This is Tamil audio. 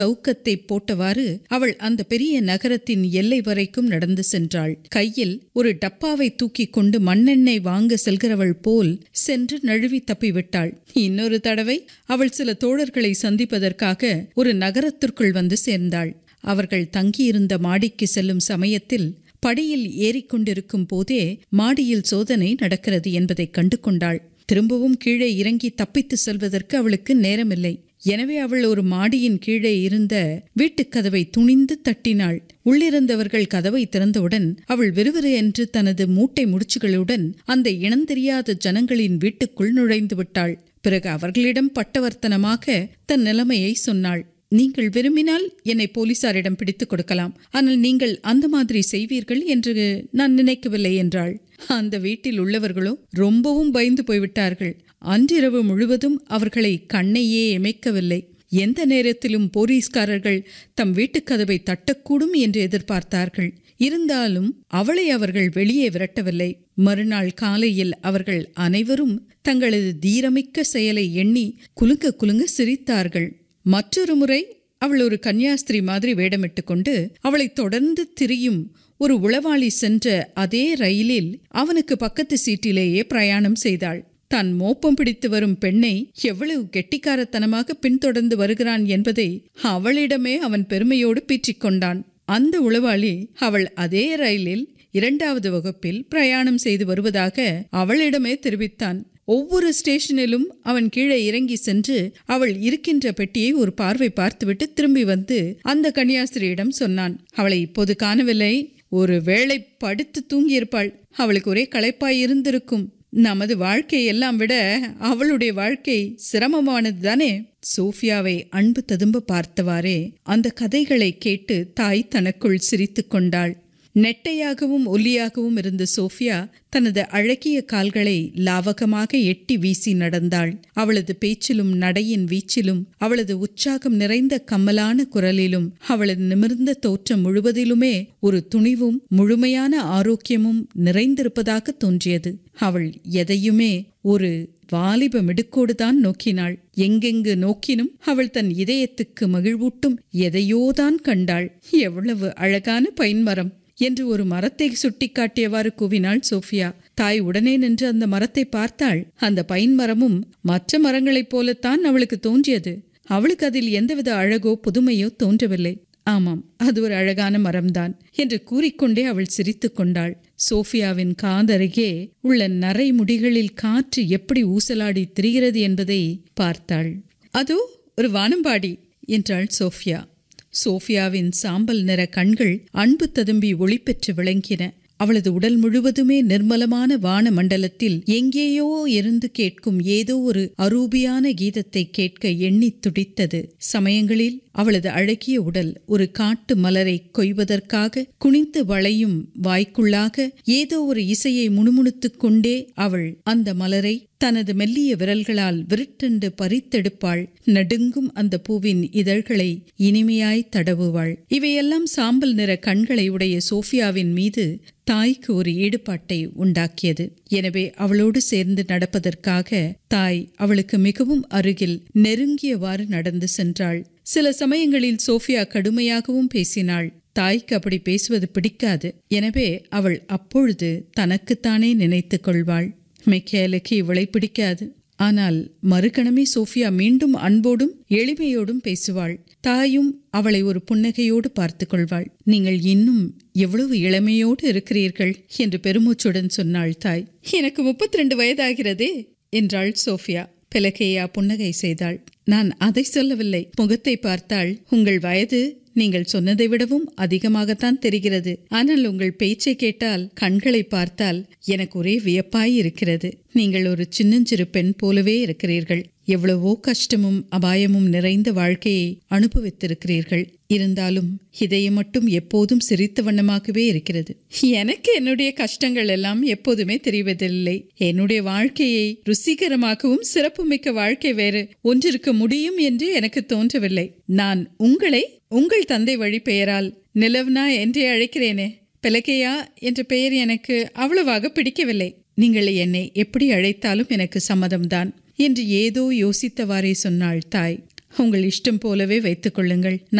சவுக்கத்தை போட்டவாறு அவள் அந்த பெரிய நகரத்தின் எல்லை வரைக்கும் நடந்து சென்றாள் கையில் ஒரு டப்பாவை தூக்கி கொண்டு மண்ணெண்ணெய் வாங்க செல்கிறவள் போல் சென்று நழுவி தப்பிவிட்டாள் இன்னொரு தடவை அவள் சில தோழர்களை சந்திப்பதற்காக ஒரு நகரத்திற்குள் வந்து சேர்ந்தாள் அவர்கள் தங்கியிருந்த மாடிக்கு செல்லும் சமயத்தில் படியில் ஏறிக்கொண்டிருக்கும் போதே மாடியில் சோதனை நடக்கிறது என்பதை கண்டு கொண்டாள் திரும்பவும் கீழே இறங்கி தப்பித்து செல்வதற்கு அவளுக்கு நேரமில்லை எனவே அவள் ஒரு மாடியின் கீழே இருந்த வீட்டுக் கதவை துணிந்து தட்டினாள் உள்ளிருந்தவர்கள் கதவை திறந்தவுடன் அவள் விறுவிறு என்று தனது மூட்டை முடிச்சுகளுடன் அந்த இனந்தெரியாத ஜனங்களின் வீட்டுக்குள் நுழைந்து விட்டாள் பிறகு அவர்களிடம் பட்டவர்த்தனமாக தன் நிலைமையை சொன்னாள் நீங்கள் விரும்பினால் என்னை போலீசாரிடம் பிடித்துக் கொடுக்கலாம் ஆனால் நீங்கள் அந்த மாதிரி செய்வீர்கள் என்று நான் நினைக்கவில்லை என்றாள் அந்த வீட்டில் உள்ளவர்களோ ரொம்பவும் பயந்து போய்விட்டார்கள் அன்றிரவு முழுவதும் அவர்களை கண்ணையே இமைக்கவில்லை எந்த நேரத்திலும் போலீஸ்காரர்கள் தம் வீட்டுக் கதவை தட்டக்கூடும் என்று எதிர்பார்த்தார்கள் இருந்தாலும் அவளை அவர்கள் வெளியே விரட்டவில்லை மறுநாள் காலையில் அவர்கள் அனைவரும் தங்களது தீரமிக்க செயலை எண்ணி குலுங்க குலுங்க சிரித்தார்கள் மற்றொரு முறை அவள் ஒரு கன்னியாஸ்திரி மாதிரி வேடமிட்டு கொண்டு அவளை தொடர்ந்து திரியும் ஒரு உளவாளி சென்ற அதே ரயிலில் அவனுக்கு பக்கத்து சீட்டிலேயே பிரயாணம் செய்தாள் தான் மோப்பம் பிடித்து வரும் பெண்ணை எவ்வளவு கெட்டிக்காரத்தனமாக பின்தொடர்ந்து வருகிறான் என்பதை அவளிடமே அவன் பெருமையோடு பீற்றிக் கொண்டான் அந்த உளவாளி அவள் அதே ரயிலில் இரண்டாவது வகுப்பில் பிரயாணம் செய்து வருவதாக அவளிடமே தெரிவித்தான் ஒவ்வொரு ஸ்டேஷனிலும் அவன் கீழே இறங்கி சென்று அவள் இருக்கின்ற பெட்டியை ஒரு பார்வை பார்த்துவிட்டு திரும்பி வந்து அந்த கன்னியாஸ்திரியிடம் சொன்னான் அவளை இப்போது காணவில்லை ஒரு வேளை படுத்து தூங்கியிருப்பாள் அவளுக்கு ஒரே களைப்பாய் இருந்திருக்கும் நமது வாழ்க்கை எல்லாம் விட அவளுடைய வாழ்க்கை சிரமமானது தானே சோஃபியாவை அன்பு ததும்ப பார்த்தவாறே அந்த கதைகளை கேட்டு தாய் தனக்குள் சிரித்து கொண்டாள் நெட்டையாகவும் ஒல்லியாகவும் இருந்த சோஃபியா தனது அழகிய கால்களை லாவகமாக எட்டி வீசி நடந்தாள் அவளது பேச்சிலும் நடையின் வீச்சிலும் அவளது உற்சாகம் நிறைந்த கம்மலான குரலிலும் அவளது நிமிர்ந்த தோற்றம் முழுவதிலுமே ஒரு துணிவும் முழுமையான ஆரோக்கியமும் நிறைந்திருப்பதாக தோன்றியது அவள் எதையுமே ஒரு வாலிப மிடுக்கோடுதான் நோக்கினாள் எங்கெங்கு நோக்கினும் அவள் தன் இதயத்துக்கு மகிழ்வூட்டும் எதையோதான் கண்டாள் எவ்வளவு அழகான பைன்மரம் என்று ஒரு மரத்தை சுட்டிக்காட்டியவாறு கூவினாள் சோஃபியா தாய் உடனே நின்று அந்த மரத்தை பார்த்தாள் அந்த பைன் மரமும் மற்ற மரங்களைப் போலத்தான் அவளுக்கு தோன்றியது அவளுக்கு அதில் எந்தவித அழகோ புதுமையோ தோன்றவில்லை ஆமாம் அது ஒரு அழகான மரம்தான் என்று கூறிக்கொண்டே அவள் சிரித்து கொண்டாள் சோஃபியாவின் காதருகே உள்ள நரை முடிகளில் காற்று எப்படி ஊசலாடி திரிகிறது என்பதை பார்த்தாள் அதோ ஒரு வானம்பாடி என்றாள் சோஃபியா சோஃபியாவின் சாம்பல் நிற கண்கள் அன்பு ததும்பி ஒளி பெற்று விளங்கின அவளது உடல் முழுவதுமே நிர்மலமான வான மண்டலத்தில் எங்கேயோ இருந்து கேட்கும் ஏதோ ஒரு அரூபியான கீதத்தை கேட்க எண்ணி துடித்தது சமயங்களில் அவளது அழகிய உடல் ஒரு காட்டு மலரை கொய்வதற்காக குனிந்து வளையும் வாய்க்குள்ளாக ஏதோ ஒரு இசையை முணுமுணுத்துக் கொண்டே அவள் அந்த மலரை தனது மெல்லிய விரல்களால் விருட்டென்று பறித்தெடுப்பாள் நடுங்கும் அந்த பூவின் இதழ்களை இனிமையாய் தடவுவாள் இவையெல்லாம் சாம்பல் நிற கண்களை உடைய சோஃபியாவின் மீது தாய்க்கு ஒரு ஈடுபாட்டை உண்டாக்கியது எனவே அவளோடு சேர்ந்து நடப்பதற்காக தாய் அவளுக்கு மிகவும் அருகில் நெருங்கியவாறு நடந்து சென்றாள் சில சமயங்களில் சோஃபியா கடுமையாகவும் பேசினாள் தாய்க்கு அப்படி பேசுவது பிடிக்காது எனவே அவள் அப்பொழுது தனக்குத்தானே நினைத்து கொள்வாள் மிக்கேலுக்கு இவளை பிடிக்காது ஆனால் மறுகணமே சோஃபியா மீண்டும் அன்போடும் எளிமையோடும் பேசுவாள் தாயும் அவளை ஒரு புன்னகையோடு பார்த்து கொள்வாள் நீங்கள் இன்னும் எவ்வளவு இளமையோடு இருக்கிறீர்கள் என்று பெருமூச்சுடன் சொன்னாள் தாய் எனக்கு முப்பத்தி ரெண்டு வயதாகிறதே என்றாள் சோஃபியா பிலகையா புன்னகை செய்தாள் நான் அதை சொல்லவில்லை முகத்தை பார்த்தாள் உங்கள் வயது நீங்கள் சொன்னதை விடவும் அதிகமாகத்தான் தெரிகிறது ஆனால் உங்கள் பேச்சை கேட்டால் கண்களை பார்த்தால் எனக்கு ஒரே வியப்பாய் இருக்கிறது நீங்கள் ஒரு சின்னஞ்சிறு பெண் போலவே இருக்கிறீர்கள் எவ்வளவோ கஷ்டமும் அபாயமும் நிறைந்த வாழ்க்கையை அனுபவித்திருக்கிறீர்கள் இருந்தாலும் இதயம் மட்டும் எப்போதும் சிரித்த வண்ணமாகவே இருக்கிறது எனக்கு என்னுடைய கஷ்டங்கள் எல்லாம் எப்போதுமே தெரிவதில்லை என்னுடைய வாழ்க்கையை ருசிகரமாகவும் சிறப்புமிக்க வாழ்க்கை வேறு ஒன்றிருக்க முடியும் என்று எனக்கு தோன்றவில்லை நான் உங்களை உங்கள் தந்தை வழி பெயரால் நிலவ்னா என்றே அழைக்கிறேனே பெலகையா என்ற பெயர் எனக்கு அவ்வளவாக பிடிக்கவில்லை நீங்கள் என்னை எப்படி அழைத்தாலும் எனக்கு சம்மதம்தான் என்று ஏதோ யோசித்தவாறே சொன்னாள் தாய் உங்கள் இஷ்டம் போலவே வைத்துக் கொள்ளுங்கள்